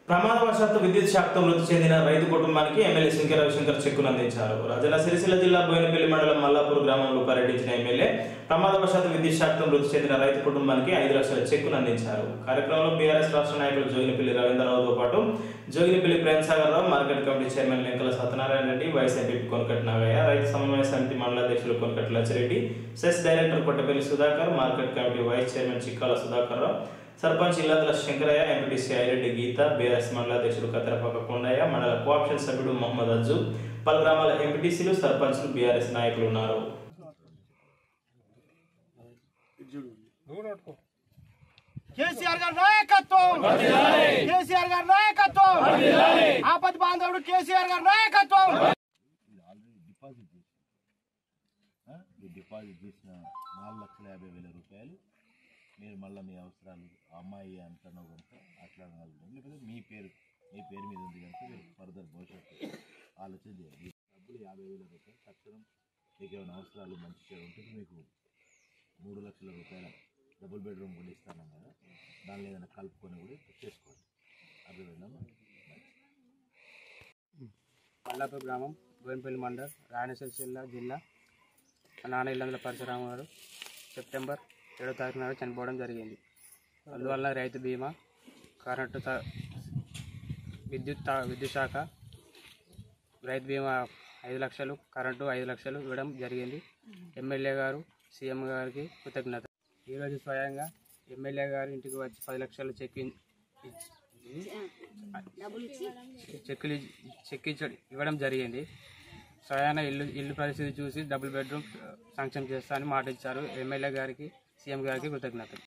ప్రమాదవశాత్తు విద్యుత్ శాఖతో మృతి చెందిన రైతు కుటుంబానికి ఎమ్మెల్యే శంకర రవిశంకర్ చెక్కును అందించారు రాజన్న సిరిసిల్ల జిల్లా బోయినపల్లి మండలం మల్లాపూర్ గ్రామంలో పర్యటించిన ఎమ్మెల్యే ప్రమాదవశాత్తు విద్యుత్ శాఖతో మృతి చెందిన రైతు కుటుంబానికి ఐదు లక్షల చెక్కును అందించారు కార్యక్రమంలో బీఆర్ఎస్ రాష్ట్ర నాయకులు జోగినపల్లి రవీంద్రరావుతో పాటు Joginapalli Premsagar Rao market committee chairman Lenkala Satyanarayana Reddy vice MP Konakat Nagaiah రైతు సమన్వయ సమితి మండల అధ్యక్షులు Konakat Lachireddy cess director Kottapalli Sudhakar market committee vice chairman Chikkala Sudhakar Rao sarpanch Illandula Shankaraiah MPTC Aireddy Geetha BRS మండల అధ్యక్షుడు కత్తెరపాక కొండయ్య మండల కోఆప్షన్ సభ్యుడు మొహమ్మద్ అజ్జు పలు గ్రామాల ఎంపీటీసీలు సర్పంచ్లు బీఆర్ఎస్ నాయకులు ఉన్నారు కేసీఆర్ గారి నాయకత్వం కేసీఆర్ గారి నాయకత్వం ఆపద్ బాంధవుడు కేసీఆర్ గారి నాయకత్వం ఆల్రెడీ డిపాజిట్ చేసి ఈ డిపాజిట్ చేసిన నాలుగు లక్షల యాభై వేల రూపాయలు మీరు మళ్ళీ మీ అవసరాలు ఆ అమ్మాయి అంటున్నావు కనుక అట్లా కాదు లేకపోతే మీ పేరు మీ పేరు మీద ఉంది కనుక మీరు ఫర్దర్ భవిష్యత్తు ఆలోచన చేయాలి ఈ డబ్బులు యాభై వేల రూపాయలు తక్షణం మీకు ఏమైనా అవసరాలు మంచి చెడు ఉంటే మీకు మూడు లక్షల రూపాయల డబుల్ బెడ్రూమ్ కూడా ఇస్తాను కదా దానిలో ఏదైనా కలుపుకొని కూడా చేసుకోండి అర్థమైందమ్మా మల్లాపూర్ గ్రామం బోయినపల్లి మండల్ రాయనసిరిసిల్ల జిల్లా మా నాన్న ఇల్లందుల పరశురామ గారు సెప్టెంబర్ ఏడో తారీఖు నాడు చనిపోవడం జరిగింది అందువల్ల రైతు బీమా కరెంటు తా- విద్యుత్ తా- విద్యుత్ శాఖ రైతు బీమా ఐదు లక్షలు కరెంటు ఐదు లక్షలు ఇవ్వడం జరిగింది ఎమ్మెల్యే గారు సీఎం గారికి కృతజ్ఞత ఈరోజు స్వయంగా ఎమ్మెల్యే గారు ఇంటికి వచ్చి పది లక్షలు చెక్ ఇన్- ఇచ్చి- చెక్కులు చెక్ ఇచ్చ ఇవ్వడం జరిగింది స్వయాన ఇల్లు ఇల్లు పరిస్థితి చూసి డబుల్ బెడ్రూమ్ శాంక్షన్ చేస్తా అని మాట ఇచ్చారు ఎమ్మెల్యే గారికి సీఎం గారికి కృతజ్ఞతలు